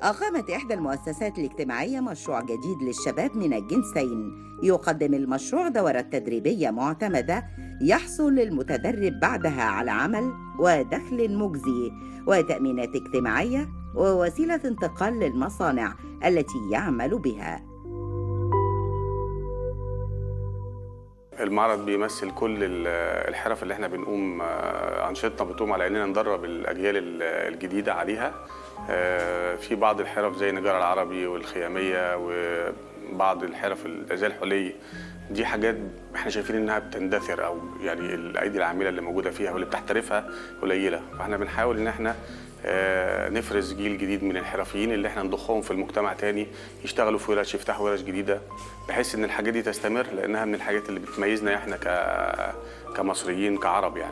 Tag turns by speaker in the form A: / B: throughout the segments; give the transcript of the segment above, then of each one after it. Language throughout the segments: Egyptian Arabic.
A: أقامت إحدى المؤسسات الاجتماعية مشروع جديد للشباب من الجنسين يقدم المشروع دورات تدريبية معتمدة يحصل المتدرب بعدها على عمل ودخل مجزي وتأمينات اجتماعية ووسيلة انتقال للمصانع التي يعمل بها
B: المعرض بيمثل كل ال- الحرف اللي احنا بنقوم آه، انشطتنا بتقوم على اننا ندرب الاجيال ال- الجديده عليها آه، في بعض الحرف زي النجار العربي والخياميه وبعض الحرف ال- زي الحلي دي حاجات احنا شايفين انها بتندثر او يعني الايدي العامله اللي موجوده فيها واللي بتحترفها قليله فاحنا بنحاول ان احنا آه، نفرز جيل جديد من الحرفيين اللي احنا نضخهم في المجتمع تاني يشتغلوا في ورش يفتحوا ورش جديده بحيث ان الحاجات دي تستمر لانها من الحاجات اللي بتميزنا احنا ك كمصريين كعرب يعني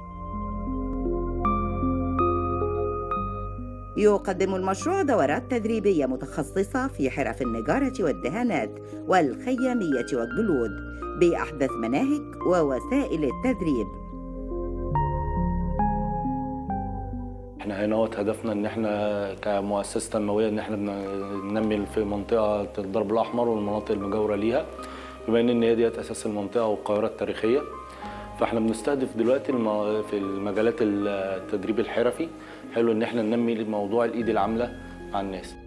A: يقدم المشروع دورات تدريبية متخصصة في حرف النجارة والدهانات والخيامية والجلود بأحدث مناهج ووسائل التدريب
C: احنا هنا وقت هدفنا ان احنا كمؤسسه تنمويه ان احنا بن- ننمي في منطقه الضرب الاحمر والمناطق المجاوره ليها بما ان هي ديت اساس المنطقه والقاهره التاريخيه فاحنا بنستهدف دلوقتي الم- في المجالات التدريب الحرفي حلو ان احنا ننمي موضوع الايد العامله مع الناس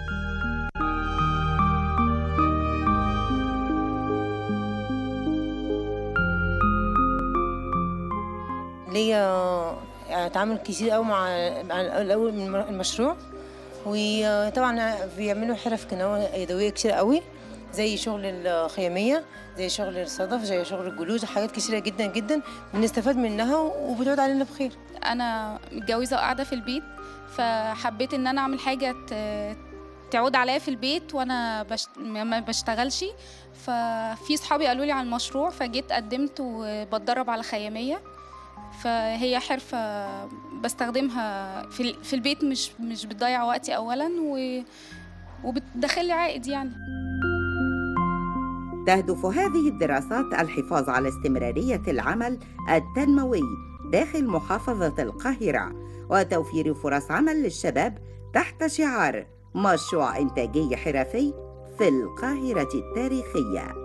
D: ليا تعامل كتير قوي مع مع الاول من المشروع وطبعا بيعملوا حرف كنوة يدوية كتير قوي زي شغل الخيامية زي شغل الصدف زي شغل الجلوس حاجات كتيرة جدا جدا بنستفاد منها وبتعود علينا بخير
E: انا متجوزه وقاعده في البيت فحبيت ان انا اعمل حاجه ت- تعود عليا في البيت وانا بشت... ما بشتغلش ففي صحابي قالوا لي على المشروع فجيت قدمت وبتدرب على خياميه فهي حرفه بستخدمها في, ال- في البيت مش مش بتضيع وقتي اولا و... وبتدخل لي عائد يعني
A: تهدف هذه الدراسات الحفاظ على استمرارية العمل التنموي داخل محافظة القاهرة وتوفير فرص عمل للشباب تحت شعار مشروع إنتاجي حرفي في القاهرة التاريخية